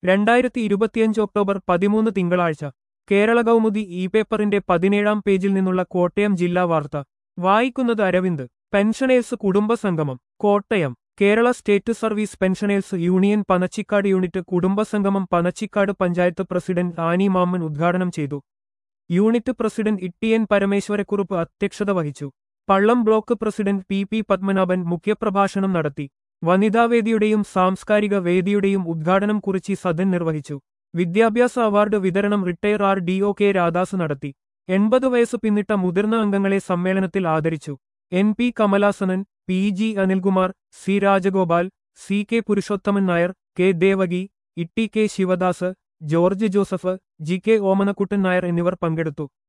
രണ്ടായിരത്തി ഇരുപത്തിയഞ്ച് ഒക്ടോബർ പതിമൂന്ന് തിങ്കളാഴ്ച കേരള കൗമുദി ഇ പേപ്പറിന്റെ പതിനേഴാം പേജിൽ നിന്നുള്ള കോട്ടയം ജില്ലാ വാർത്ത വായിക്കുന്നത് അരവിന്ദ് പെൻഷനേഴ്സ് കുടുംബസംഗമം Kottayam Kerala state service pensioners union Panachikkad unit കുടുംബസംഗമം പനച്ചിക്കാട് പഞ്ചായത്ത് പ്രസിഡന്റ് ആനി മാമ്മൻ ഉദ്ഘാടനം ചെയ്തു യൂണിറ്റ് പ്രസിഡന്റ് ഇട്ടിയൻ പരമേശ്വരക്കുറുപ്പ് അധ്യക്ഷത വഹിച്ചു Pallam block president P P Padmanabhan മുഖ്യപ്രഭാഷണം നടത്തി വനിതാവേദിയുടെയും സാംസ്കാരിക വേദിയുടെയും ഉദ്ഘാടനം കുറിച്ച് സദൻ നിർവഹിച്ചു വിദ്യാഭ്യാസ അവാർഡ് വിതരണം retire R D O K രാദാസ് നടത്തി എൺപത് വയസ്സ് പിന്നിട്ട മുതിർന്ന അംഗങ്ങളെ സമ്മേളനത്തിൽ ആദരിച്ചു N P Kamalasanan P G Anilkumar C Rajagopal C K Purushothaman Nair K Devaki Itti K Sivadas George Joseph G K Omanakuttan Nair എന്നിവർ പങ്കെടുത്തു